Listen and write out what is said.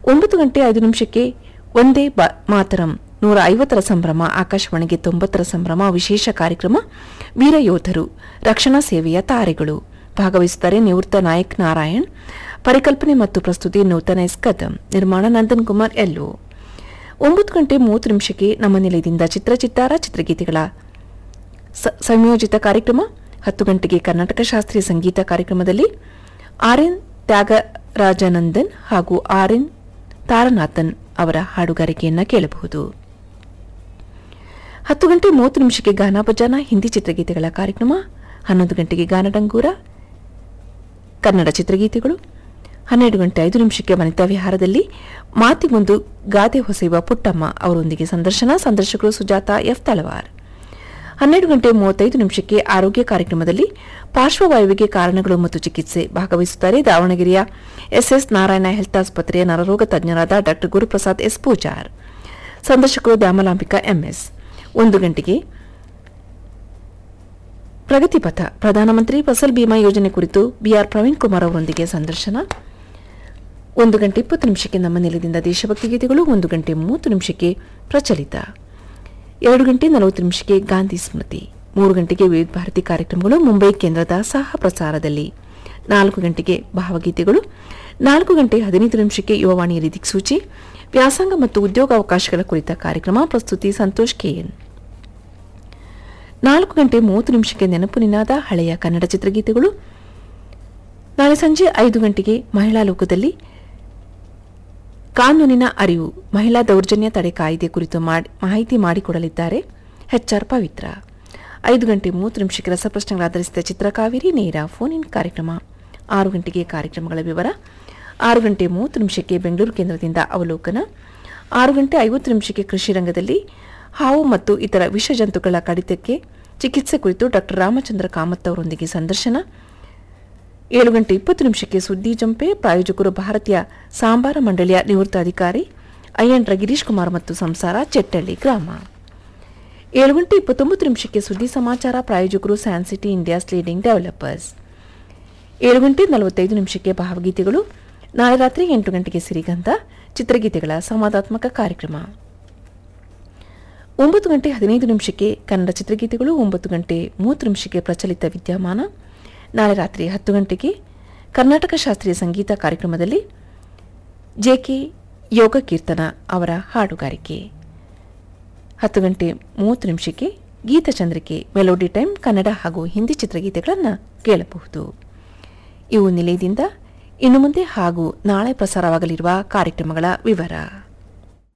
ಒಂಬತ್ತು ಗಂಟೆ ಐದು ನಿಮಿಷಕ್ಕೆ ಒಂದೇ ಬ ಮಾತರಂ ನೂರ ಐವತ್ತರ ಸಂಭ್ರಮ ಆಕಾಶವಾಣಿಗೆ ತೊಂಬತ್ತರ ಸಂಭ್ರಮ ವಿಶೇಷ ಕಾರ್ಯಕ್ರಮ ವೀರ ಯೋಧರು ರಕ್ಷಣಾ ಸೇವೆಯ ತಾರೆಗಳು ಭಾಗವಹಿಸುತ್ತಾರೆ ನಿವೃತ್ತ ನಾಯಕ್ ನಾರಾಯಣ್ ಪರಿಕಲ್ಪನೆ ಮತ್ತು ಪ್ರಸ್ತುತಿ ನೂತನ ಎಸ್ ಕದಂ ನಿರ್ಮಾಣ ನಂದನ್ ಕುಮಾರ್ ಎಲ್ಲೋ ಒಂಬತ್ತು ಗಂಟೆ ಮೂವತ್ತು ನಿಮಿಷಕ್ಕೆ ನಮ್ಮ ನಿಲಯದಿಂದ ಚಿತ್ರಚಿತ್ತಾರ ಚಿತ್ರಗೀತೆಗಳ ಸ- ಸಂಯೋಜಿತ ಕಾರ್ಯಕ್ರಮ ಹತ್ತು ಗಂಟೆಗೆ ಕರ್ನಾಟಕ ಶಾಸ್ತ್ರೀಯ ಸಂಗೀತ ಕಾರ್ಯಕ್ರಮದಲ್ಲಿ ಆರ್ ಎನ್ ತ್ಯಾಗರಾಜನಂದನ್ ಹಾಗೂ ಆರ್ ಎನ್ ತಾರನಾಥನ್ ಅವರ ಹಾಡುಗಾರಿಕೆಯನ್ನ ಕೇಳಬಹುದು ಹತ್ತು ಗಂಟೆ ಮೂವತ್ತು ನಿಮಿಷಕ್ಕೆ ಗಾನ ಭಜಾನ ಹಿಂದಿ ಚಿತ್ರಗೀತೆಗಳ ಕಾರ್ಯಕ್ರಮ ಹನ್ನೊಂದು ಗಂಟೆಗೆ ಗಾನಡಂಗೂರ ಕನ್ನಡ ಚಿತ್ರಗೀತೆಗಳು ಹನ್ನೆರಡು ಗಂಟೆ ಐದು ನಿಮಿಷಕ್ಕೆ ವನಿತಾ ವಿಹಾರದಲ್ಲಿ ಮಾತಿಗೊಂದು ಗಾದೆ ಹೊಸೆಯುವ ಪುಟ್ಟಮ್ಮ ಅವರೊಂದಿಗೆ ಸಂದರ್ಶನ ಸಂದರ್ಶಕರು ಸುಜಾತ ಎಫ್ ತಳವಾರ್ ಹನ್ನೆರಡು ಗಂಟೆ ಮೂವತ್ತೈದು ನಿಮಿಷಕ್ಕೆ ಆರೋಗ್ಯ ಕಾರ್ಯಕ್ರಮದಲ್ಲಿ ಪಾರ್ಶ್ವವಾಯುವಿಗೆ ಕಾರಣಗಳು ಮತ್ತು ಚಿಕಿತ್ಸೆ ಭಾಗವಹಿಸುತ್ತಾರೆ ದಾವಣಗೆರೆಯ ಎಸ್ಎಸ್ ನಾರಾಯಣ ಹೆಲ್ತ್ ಆಸ್ಪತ್ರೆಯ ನರರೋಗ ತಜ್ಞರಾದ ಡಾ ಗುರುಪ್ರಸಾದ್ ಎಸ್ ಪೂಜಾರ್ ಸಂದರ್ಶಕರು ದ್ಯಾಮಲಾಂಬಿಕಾ ಎಂಎಸ್ ಒಂದು ಗಂಟೆಗೆ ಪ್ರಗತಿಪಥ ಪ್ರಧಾನಮಂತ್ರಿ ಫಸಲ್ ಬಿಮಾ ಯೋಜನೆ ಕುರಿತು ಬಿಆರ್ ಪ್ರವೀಣ್ ಕುಮಾರ್ ಅವರೊಂದಿಗೆ ಸಂದರ್ಶನ ಒಂದು ಗಂಟೆ ಇಪ್ಪತ್ತು ನಿಮಿಷಕ್ಕೆ ನಮ್ಮ ನೆಲದಿಂದ ದೇಶಭಕ್ತಿ ಗೀತೆಗಳು ಒಂದು ಗಂಟೆ ಮೂವತ್ತು ನಿಮಿಷಕ್ಕೆ ಪ್ರಚಲಿತ ಎರಡು ಗಂಟೆ ನಲವತ್ತು ನಿಮಿಷಕ್ಕೆ ಗಾಂಧಿ ಸ್ಮೃತಿ ಮೂರು ಗಂಟೆಗೆ ವಿವಿಧ ಭಾರತಿ ಕಾರ್ಯಕ್ರಮಗಳು ಮುಂಬೈ ಕೇಂದ್ರದ ಸಹ ಪ್ರಸಾರದಲ್ಲಿ ನಾಲ್ಕು ಗಂಟೆಗೆ ಭಾವಗೀತೆಗಳು ನಾಲ್ಕು ಗಂಟೆ ಹದಿನೈದು ನಿಮಿಷಕ್ಕೆ ಯುವವಾಣಿಯಲ್ಲಿ ದಿಕ್ಸೂಚಿ ವ್ಯಾಸಂಗ ಮತ್ತು ಉದ್ಯೋಗಾವಕಾಶಗಳ ಕುರಿತ ಕಾರ್ಯಕ್ರಮ ಪ್ರಸ್ತುತಿ ಸಂತೋಷ್ ಕೆಎನ್ ನಾಲ್ಕು ಗಂಟೆ ಮೂವತ್ತು ನಿಮಿಷಕ್ಕೆ ನೆನಪು ನಿನಾದ ಹಳೆಯ ಕನ್ನಡ ಚಿತ್ರಗೀತೆಗಳು ನಾಳೆ ಸಂಜೆ ಐದು ಗಂಟೆಗೆ ಮಹಿಳಾ ಲೋಕದಲ್ಲಿ ಕಾನೂನಿನ ಅರಿವು ಮಹಿಳಾ ದೌರ್ಜನ್ಯ ತಡೆ ಕಾಯ್ದೆ ಕುರಿತು ಮಾಡಿ ಮಾಹಿತಿ ಮಾಡಿಕೊಡಲಿದ್ದಾರೆ ಎಚ್ಆರ್ ಪವಿತ್ರ ಐದು ಗಂಟೆ ಮೂವತ್ತು ನಿಮಿಷಕ್ಕೆ ರಸಪ್ರಶ್ನೆಗಳ ಆಧರಿಸಿದ ಚಿತ್ರಕಾವೇರಿ ನೇರ ಫೋನ್ ಇನ್ ಕಾರ್ಯಕ್ರಮ ಆರು ಗಂಟೆಗೆ ಕಾರ್ಯಕ್ರಮಗಳ ವಿವರ ಆರು ಗಂಟೆ ಮೂವತ್ತು ನಿಮಿಷಕ್ಕೆ ಬೆಂಗಳೂರು ಕೇಂದ್ರದಿಂದ ಅವಲೋಕನ ಆರು ಗಂಟೆ ಐವತ್ತು ನಿಮಿಷಕ್ಕೆ ಕೃಷಿ ರಂಗದಲ್ಲಿ ಹಾವು ಮತ್ತು ಇತರ ವಿಷಜಂತುಗಳ ಕಡಿತಕ್ಕೆ ಚಿಕಿತ್ಸೆ ಕುರಿತು ಡಾಕ್ಟರ್ ರಾಮಚಂದ್ರ ಕಾಮತ್ ಅವರೊಂದಿಗೆ ಸಂದರ್ಶನ ಏಳು ಗಂಟೆ ಇಪ್ಪತ್ತು ನಿಮಿಷಕ್ಕೆ ಸುದ್ದಿ ಜಂಪೆ ಪ್ರಾಯೋಜಕರು ಭಾರತೀಯ ಸಾಂಬಾರ ಮಂಡಳಿಯ ನಿವೃತ್ತ ಅಧಿಕಾರಿ ಅಯ್ಯಂಡ್ರ ಗಿರೀಶ್ ಕುಮಾರ್ ಮತ್ತು ಸಂಸಾರ ಚೆಟ್ಟಳ್ಳಿ ಗ್ರಾಮ ಏಳು ಗಂಟೆ ಇಪ್ಪತ್ತೊಂಬತ್ತು ನಿಮಿಷಕ್ಕೆ ಸುದ್ದಿ ಸಮಾಚಾರ ಪ್ರಾಯೋಜಕರು ಸ್ಯಾನ್ಸಿಟಿ ಇಂಡಿಯಾಸ್ ಲೀಡಿಂಗ್ ಡೆವಲಪರ್ಸ್ ಏಳು ಗಂಟೆ ನಲವತ್ತೈದು ನಿಮಿಷಕ್ಕೆ ಭಾವಗೀತೆಗಳು ನಾಳೆ ರಾತ್ರಿ ಎಂಟು ಗಂಟೆಗೆ ಸಿರಿಗಂಧ ಚಿತ್ರಗೀತೆಗಳ ಸಂವಾದಾತ್ಮಕ ಕಾರ್ಯಕ್ರಮ ಒಂಬತ್ತು ಗಂಟೆ ಹದಿನೈದು ನಿಮಿಷಕ್ಕೆ ಕನ್ನಡ ಚಿತ್ರಗೀತೆಗಳು ಒಂಬತ್ತು ಗಂಟೆ ಮೂವತ್ತು ನಿಮಿಷಕ್ಕೆ ಪ್ರಚಲಿತ ವಿದ್ಯಮಾನ ನಾಳೆ ರಾತ್ರಿ ಹತ್ತು ಗಂಟೆಗೆ ಕರ್ನಾಟಕ ಶಾಸ್ತ್ರೀಯ ಸಂಗೀತ ಕಾರ್ಯಕ್ರಮದಲ್ಲಿ ಜೆಕೆ ಯೋಗ ಕೀರ್ತನ ಅವರ ಹಾಡುಗಾರಿಕೆ ಹತ್ತು ಗಂಟೆ ಮೂವತ್ತು ನಿಮಿಷಕ್ಕೆ ಗೀತಚಂದ್ರಿಕೆ ಮೆಲೋಡಿ ಟೈಮ್ ಕನ್ನಡ ಹಾಗೂ ಹಿಂದಿ ಚಿತ್ರಗೀತೆಗಳನ್ನು ಕೇಳಬಹುದು ಇವು ನಿಲಯದಿಂದ ಇನ್ನು ಮುಂದೆ ಹಾಗೂ ನಾಳೆ ಪ್ರಸಾರವಾಗಲಿರುವ ಕಾರ್ಯಕ್ರಮಗಳ ವಿವರ